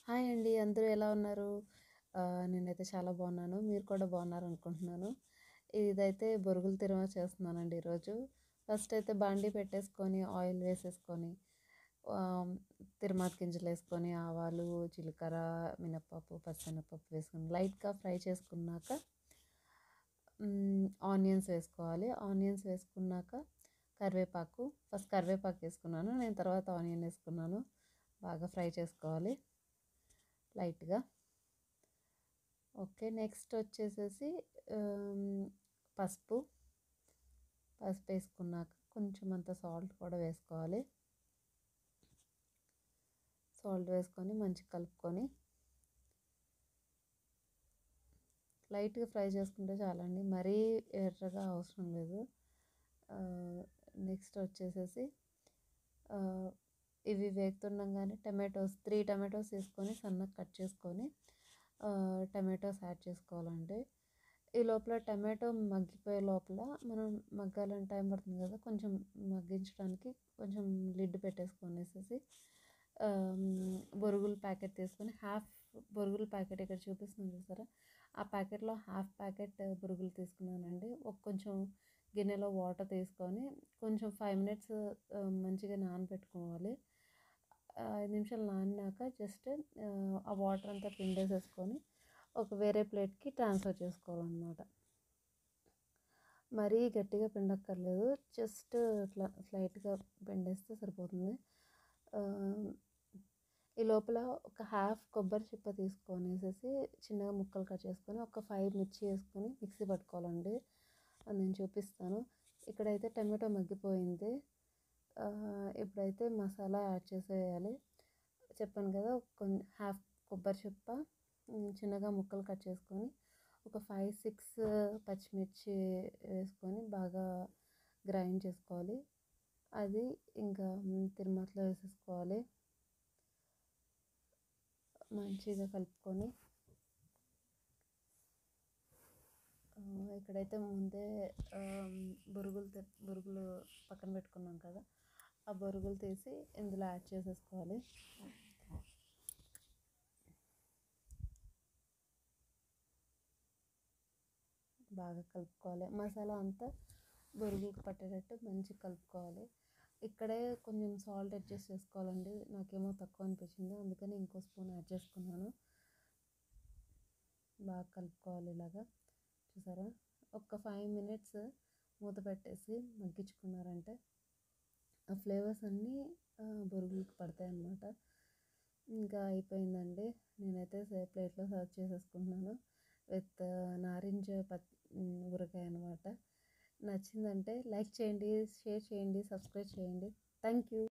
Hi అండి అందరూ ఎలా ఉన్నారు ఆహ్, నేనైతే చాలా బాగున్నాను. మీరు కూడా బాగున్నారనుకుంటున్నాను. ఇదైతే బొరుగుల తిరుమ చేస్తున్నానండి ఈరోజు. ఫస్ట్ అయితే బాండీ పెట్టేసుకొని ఆయిల్ వేసేసుకొని ఆహ్, తిరుమాత గింజలేసుకొని ఆవాలు, జీలకర్ర, మినపప్పు, పచ్చెనపప్పు వేసుకొని లైట్‌గా ఫ్రై చేసుకున్నాక హ్మ్, ఆనియన్స్ వేసుకోవాలి. ఆనియన్స్ వేసుకున్నాక కరివేపాకు ఫస్ట్ కరివేపాకు వేసుకున్నాను. నేను తర్వాత ఆనియన్ వేసుకున్నాను. బాగా ఫ్రై చేసుకోవాలి లైట్‌గా. ఓకే. నెక్స్ట్ వచ్చేసేసి ఆహ్, పసుపు. పసుపు వేసుకున్నాక కొంచెం అంత సాల్ట్ కూడా వేసుకోవాలి. సాల్ట్ వేసుకొని మంచిగా కలుపుకొని లైట్‌గా ఫ్రై చేసుకుంటే చాలండి. మరీ ఎర్రగా అవసరం లేదు. ఆహ్, నెక్స్ట్ వచ్చేసేసి ఆహ్, ఇవి వేగుతుండగానే టమాటోస్ 3 టమాటోస్ తీసుకొని సన్నగా కట్ చేసుకొని ఆహ్, టమాటోస్ యాడ్ చేసుకోవాలండి. ఈ లోపల టమాటో మగ్గిపోయే లోపల మనం మగ్గాలని టైం పడుతుంది కదా! కొంచెం మగ్గించడానికి కొంచెం లిడ్ పెట్టేసుకొనేసేసి ఆహ్, బొరుగుల ప్యాకెట్ తీసుకొని హాఫ్ బొరుగుల ప్యాకెట్ ఇక్కడ చూపిస్తున్నాను చూసారా? ఆ ప్యాకెట్‌లో హాఫ్ ప్యాకెట్ బొరుగులు తీసుకున్నానండి. ఒక కొంచెం గిన్నెలో వాటర్ తీసుకొని కొంచెం 5 మినిట్స్ ఆహ్, మంచిగా నానబెట్టుకోవాలి. 5 నిమిషాలు నానినాక జస్ట్ ఆహ్, ఆ వాటర్ అంతా పిండేసేసుకొని ఒక వేరే ప్లేట్‌కి ట్రాన్స్‌ఫర్ చేసుకోవాలన్నమాట. మరీ గట్టిగా పిండక్కర్లేదు. జస్ట్ ఇట్లా స్లైట్‌గా పిండేస్తే సరిపోతుంది. ఆహ్, ఈ లోపల ఒక హాఫ్ కొబ్బరి చిప్ప తీసుకొనేసేసి చిన్నగా ముక్కలు కట్ చేసుకొని ఒక 5 మిర్చి వేసుకొని మిక్సీ పట్టుకోవాలండి. అది నేను చూపిస్తాను. ఇక్కడైతే టమాటో మగ్గిపోయింది. ఆహ్, ఇప్పుడైతే మసాలా యాడ్ చేసేయాలి. చెప్పాను కదా! కొం హాఫ్ కొబ్బరి చిప్ప హ్మ్, చిన్నగా ముక్కలు కట్ చేసుకొని ఒక 5, 6 పచ్చిమిర్చి వేసుకొని బాగా గ్రైండ్ చేసుకోవాలి. అది ఇంకా తిరుమాతలో వేసేసుకోవాలి. మంచిగా కలుపుకొని ఆహ్, ఇక్కడైతే ముందే ఆహ్, బొరుగులు తి బొరుగులు పక్కన పెట్టుకున్నాం కదా! ఆ బొరుగులు తీసి ఇందులో యాడ్ చేసేసుకోవాలి. బాగా కలుపుకోవాలి. మసాలా అంతా బొరుగులకు పట్టేటట్టు మంచిగా కలుపుకోవాలి. ఇక్కడే కొంచెం సాల్ట్ అడ్జస్ట్ చేసుకోవాలండి. నాకేమో తక్కువ అనిపించింది. అందుకని ఇంకో స్పూన్ యాడ్ చేసుకున్నాను. బాగా కలుపుకోవాలి ఇలాగా. చూసారా? ఒక 5 మినిట్స్ మూత పెట్టేసి మగ్గించుకున్నారంటే ఆ ఫ్లేవర్స్ అన్నీ ఆహ్, బొరుగులకు పడతాయన్నమాట. ఇంకా అయిపోయిందండి. నేనైతే సే ప్లేట్‌లో సర్వ్ చేసేసుకుంటున్నాను. విత్ నారింజ పత్ ఊరగాయ అనమాట. నచ్చిందంటే లైక్ చేయండి, షేర్ చేయండి, సబ్స్క్రైబ్ చేయండి. Thank you.